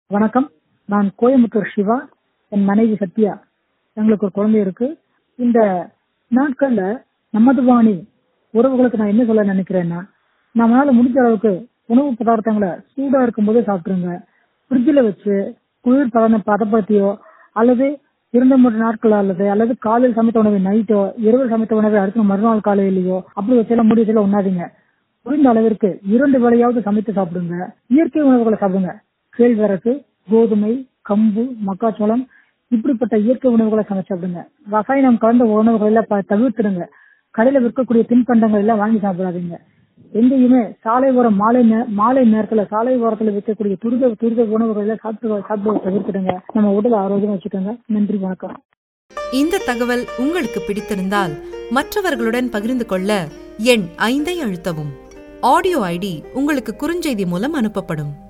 வணக்கம் நான் கோயம்புத்தூர் சிவா என் மனைவி சத்யா எங்களுக்கு ஒரு குழந்தை இருக்கு இந்த நாட்கள்ல நமது வாணி உறவுகளுக்கு நான் என்ன சொல்ல நினைக்கிறேன்னா நம்மளால முடிஞ்ச அளவுக்கு உணவு பதார்த்தங்களை சூடா இருக்கும்போதே சாப்பிட்டுருங்க ஃப்ரிட்ஜில் வச்சு குளிர் பதன பதப்படுத்தியோ அல்லது இரண்டு மூன்று நாட்கள் அல்லது அல்லது காலையில் சமைத்த உணவை நைட்டோ இரவு சமைத்த உணவை அடுத்த மறுநாள் காலையிலயோ அப்படி வச்செல்லாம் மூடி வச்செல்லாம் உண்ணாதீங்க முடிந்த அளவிற்கு இரண்டு வேளையாவது சமைத்து சாப்பிடுங்க இயற்கை உணவுகளை சாப்பிடுங்க கேழ்வரகு கோதுமை கம்பு மக்காச்சோளம் இப்படிப்பட்ட இயற்கை உணவுகளை சமைச்சு சாப்பிடுங்க ரசாயனம் கலந்த உணவுகளை எல்லாம் ப- தவிர்த்துடுங்க கடையில விற்கக்கூடிய தின்பண்டங்கள் எல்லாம் வாங்கி சாப்பிடாதீங்க எங்கேயுமே சாலை ஓரம் மாலை நே- மாலை நேரத்துல சாலை ஓரத்துல விற்கக்கூடிய துரித துரித உணவுகளை எல்லாம் சாப்பிட்டு சாப்பிடுவதை தவிர்த்துடுங்க நம்ம உடல் ஆரோக்கியமா வச்சுக்கோங்க நன்றி வணக்கம் இந்த தகவல் உங்களுக்கு பிடித்திருந்தால் மற்றவர்களுடன் பகிர்ந்து கொள்ள எண் ஐந்தை அழுத்தவும் ஆடியோ ஐடி உங்களுக்கு குறுஞ்செய்தி மூலம் அனுப்பப்படும்